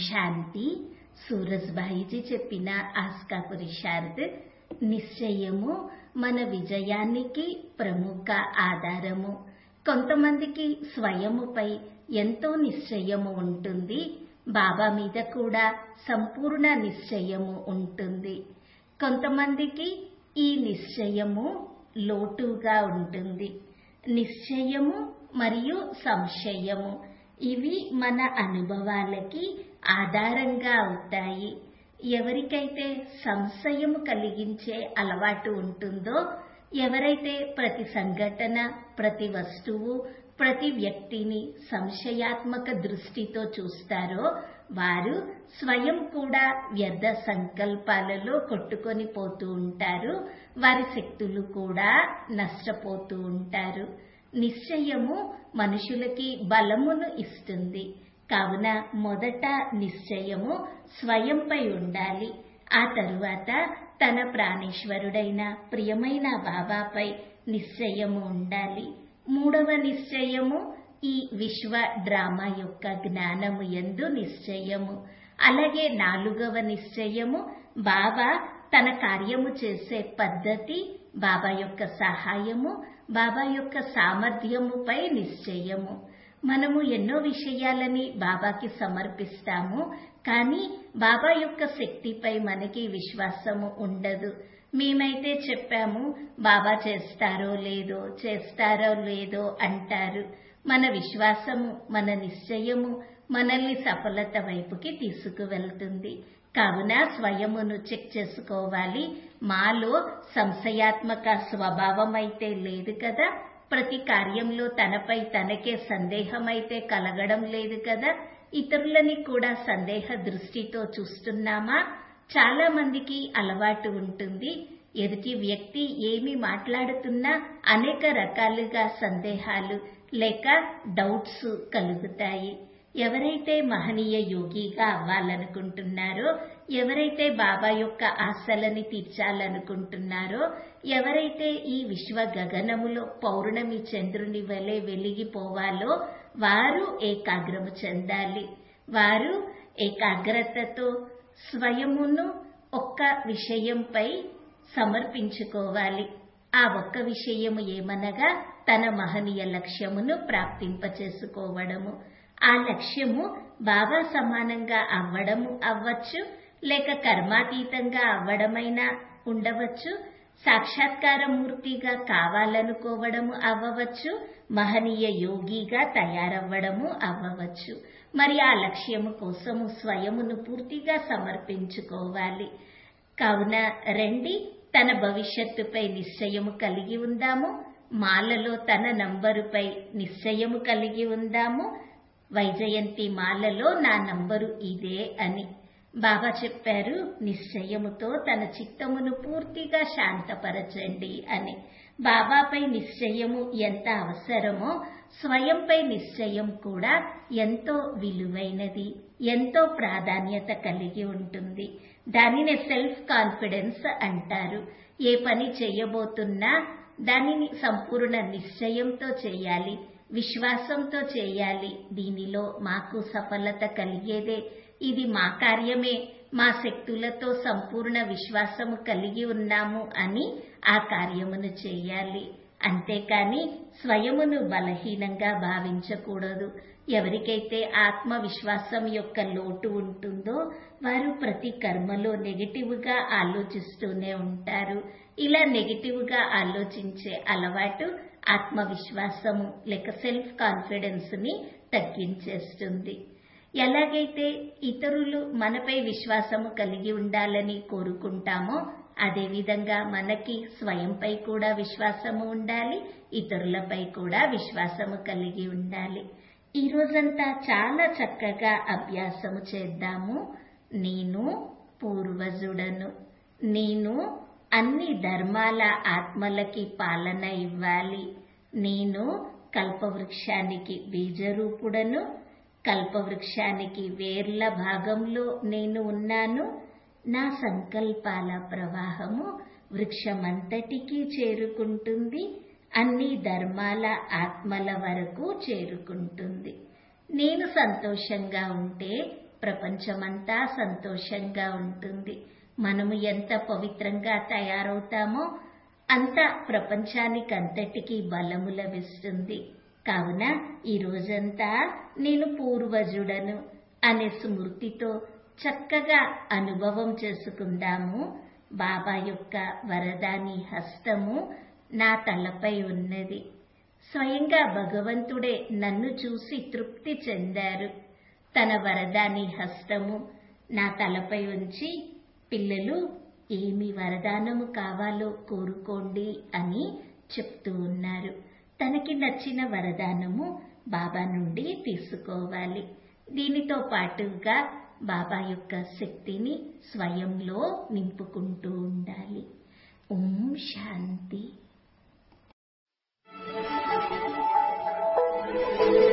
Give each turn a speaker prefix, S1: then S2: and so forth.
S1: శాంతి సూరజ్భాయిజీ చెప్పిన ఆస్కా పురుషార్థ్ నిశ్చయము మన విజయానికి ప్రముఖ ఆధారము కొంతమందికి స్వయముపై ఎంతో నిశ్చయము ఉంటుంది బాబా మీద కూడా సంపూర్ణ నిశ్చయము ఉంటుంది కొంతమందికి ఈ నిశ్చయము లోటుగా ఉంటుంది నిశ్చయము మరియు సంశయము ఇవి మన అనుభవాలకి ఆధారంగా అవుతాయి ఎవరికైతే సంశయము కలిగించే అలవాటు ఉంటుందో ఎవరైతే ప్రతి సంఘటన ప్రతి వస్తువు ప్రతి వ్యక్తిని సంశయాత్మక దృష్టితో చూస్తారో వారు స్వయం కూడా వ్యర్థ సంకల్పాలలో కొట్టుకొని పోతూ ఉంటారు వారి శక్తులు కూడా నష్టపోతూ ఉంటారు నిశ్చయము మనుషులకి బలమును ఇస్తుంది కావున మొదట నిశ్చయము స్వయంపై ఉండాలి ఆ తరువాత తన ప్రాణేశ్వరుడైన ప్రియమైన బాబాపై నిశ్చయము ఉండాలి మూడవ నిశ్చయము ఈ విశ్వ డ్రామా యొక్క జ్ఞానము ఎందు నిశ్చయము అలాగే నాలుగవ నిశ్చయము బాబా తన కార్యము చేసే పద్ధతి బాబా యొక్క సహాయము బాబా యొక్క సామర్థ్యముపై నిశ్చయము మనము ఎన్నో విషయాలని బాబాకి సమర్పిస్తాము కానీ బాబా యొక్క శక్తిపై మనకి విశ్వాసము ఉండదు మేమైతే చెప్పాము బాబా చేస్తారో లేదో చేస్తారో లేదో అంటారు మన విశ్వాసము మన నిశ్చయము మనల్ని సఫలత వైపుకి తీసుకువెళ్తుంది కావున స్వయమును చెక్ చేసుకోవాలి మాలో సంశయాత్మక స్వభావం అయితే లేదు కదా ప్రతి కార్యంలో తనపై తనకే సందేహం అయితే కలగడం లేదు కదా ఇతరులని కూడా సందేహ దృష్టితో చూస్తున్నామా చాలా మందికి అలవాటు ఉంటుంది ఎదుటి వ్యక్తి ఏమి మాట్లాడుతున్నా అనేక రకాలుగా సందేహాలు లేక డౌట్స్ కలుగుతాయి ఎవరైతే మహనీయ యోగిగా అవ్వాలనుకుంటున్నారో ఎవరైతే బాబా యొక్క ఆశలని తీర్చాలనుకుంటున్నారో ఎవరైతే ఈ విశ్వ గగనములో పౌర్ణమి చంద్రుని వలె వెలిగిపోవాలో వారు ఏకాగ్రము చెందాలి వారు ఏకాగ్రతతో స్వయమును ఒక్క విషయంపై సమర్పించుకోవాలి ఆ ఒక్క విషయము ఏమనగా తన మహనీయ లక్ష్యమును ప్రాప్తింపచేసుకోవడము ఆ లక్ష్యము బాబా సమానంగా అవ్వడము అవ్వచ్చు లేక కర్మాతీతంగా అవ్వడమైనా ఉండవచ్చు సాక్షాత్కార మూర్తిగా కావాలనుకోవడము అవ్వవచ్చు మహనీయ యోగిగా తయారవ్వడము అవ్వవచ్చు మరి ఆ లక్ష్యము కోసము స్వయమును పూర్తిగా సమర్పించుకోవాలి కావున రండి తన భవిష్యత్తుపై నిశ్చయము కలిగి ఉందాము మాలలో తన నంబరుపై నిశ్చయము కలిగి ఉందాము వైజయంతి మాలలో నా నంబరు ఇదే అని బాబా చెప్పారు నిశ్చయముతో తన చిత్తమును పూర్తిగా శాంతపరచండి అని బాబాపై నిశ్చయము ఎంత అవసరమో స్వయంపై నిశ్చయం కూడా ఎంతో విలువైనది ఎంతో ప్రాధాన్యత కలిగి ఉంటుంది దానిని సెల్ఫ్ కాన్ఫిడెన్స్ అంటారు ఏ పని చేయబోతున్నా దానిని సంపూర్ణ నిశ్చయంతో చేయాలి విశ్వాసంతో చేయాలి దీనిలో మాకు సఫలత కలిగేదే ఇది మా కార్యమే మా శక్తులతో సంపూర్ణ విశ్వాసము కలిగి ఉన్నాము అని ఆ కార్యమును చేయాలి అంతేకాని స్వయమును బలహీనంగా భావించకూడదు ఎవరికైతే ఆత్మవిశ్వాసం యొక్క లోటు ఉంటుందో వారు ప్రతి కర్మలో నెగిటివ్గా ఆలోచిస్తూనే ఉంటారు ఇలా నెగిటివ్గా ఆలోచించే అలవాటు ఆత్మవిశ్వాసము లేక సెల్ఫ్ కాన్ఫిడెన్స్ ని తగ్గించేస్తుంది ఎలాగైతే ఇతరులు మనపై విశ్వాసము కలిగి ఉండాలని కోరుకుంటామో అదేవిధంగా మనకి స్వయంపై కూడా విశ్వాసము ఉండాలి ఇతరులపై కూడా విశ్వాసము కలిగి ఉండాలి ఈ రోజంతా చాలా చక్కగా అభ్యాసము చేద్దాము నేను పూర్వజుడను నేను అన్ని ధర్మాల ఆత్మలకి పాలన ఇవ్వాలి నేను కల్పవృక్షానికి బీజరూపుడను కల్పవృక్షానికి వేర్ల భాగంలో నేను ఉన్నాను నా సంకల్పాల ప్రవాహము వృక్షమంతటికీ చేరుకుంటుంది అన్ని ధర్మాల ఆత్మల వరకు చేరుకుంటుంది నేను సంతోషంగా ఉంటే ప్రపంచమంతా సంతోషంగా ఉంటుంది మనము ఎంత పవిత్రంగా తయారవుతామో అంత ప్రపంచానికంతటికీ బలము లభిస్తుంది కావున ఈ రోజంతా నేను పూర్వజుడను అనే స్మృతితో చక్కగా అనుభవం చేసుకుందాము బాబా యొక్క వరదాని హస్తము నా తలపై ఉన్నది స్వయంగా భగవంతుడే నన్ను చూసి తృప్తి చెందారు తన వరదాని హస్తము నా తలపై ఉంచి పిల్లలు ఏమి వరదానము కావాలో కోరుకోండి అని చెప్తూ ఉన్నారు తనకి నచ్చిన వరదానము బాబా నుండి తీసుకోవాలి దీనితో పాటుగా బాబా యొక్క శక్తిని స్వయంలో నింపుకుంటూ ఉండాలి ఓం శాంతి